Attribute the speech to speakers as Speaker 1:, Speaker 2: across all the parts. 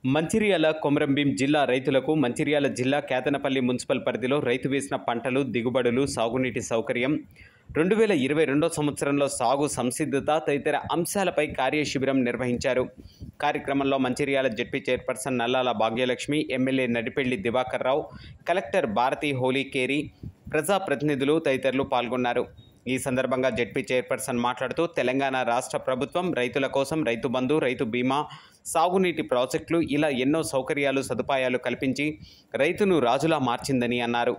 Speaker 1: మంచిర్యాల కొమరంభీం జిల్లా రైతులకు మంచిర్యాల జిల్లా కేతనపల్లి మున్సిపల్ పరిధిలో రైతు వేసిన పంటలు దిగుబడులు సాగునీటి సౌకర్యం రెండు వేల ఇరవై రెండో సంవత్సరంలో సాగు సంసిద్ధత తదితర అంశాలపై కార్యశిబిరం నిర్వహించారు కార్యక్రమంలో Mancherial ZP chairperson Nallala Bhagyalakshmi MLA Nadipelli Diwakar Rao collector Bharati Holikeri ప్రజాప్రతినిధులు తదితరులు పాల్గొన్నారు ఈ సందర్భంగా జడ్పీ చైర్పర్సన్ మాట్లాడుతూ తెలంగాణ రాష్ట్ర ప్రభుత్వం రైతుల కోసం రైతు బంధు రైతు బీమా సాగునీటి ప్రాజెక్టులు ఇలా ఎన్నో సౌకర్యాలు సదుపాయాలు కల్పించి రైతును రాజులా మార్చిందని అన్నారు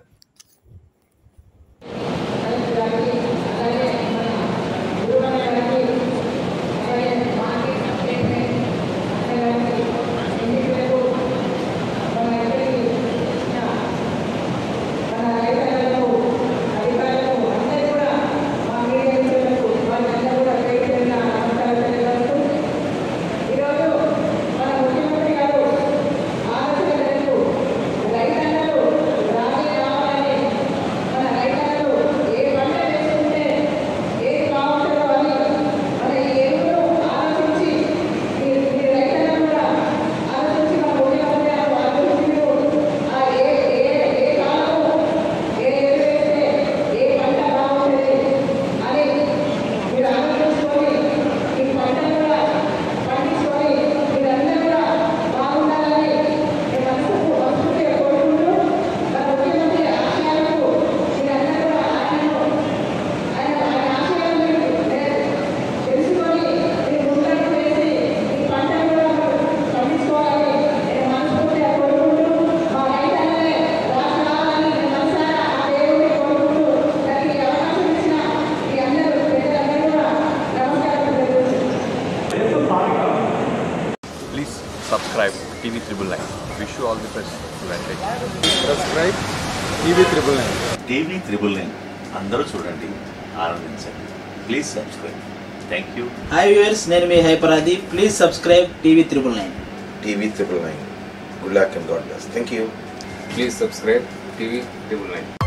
Speaker 2: Please subscribe TV Triple Nine. Wish you all the best. Advantage.
Speaker 3: Subscribe TV triple nine
Speaker 4: TV triple nine అందరూ చూడండి ఆనందించండి please subscribe thank you
Speaker 5: hi viewers నేను మీ హైపరాది please subscribe TV triple nine
Speaker 6: TV triple nine. Good luck and God bless. Thank you.
Speaker 3: Please subscribe TV triple nine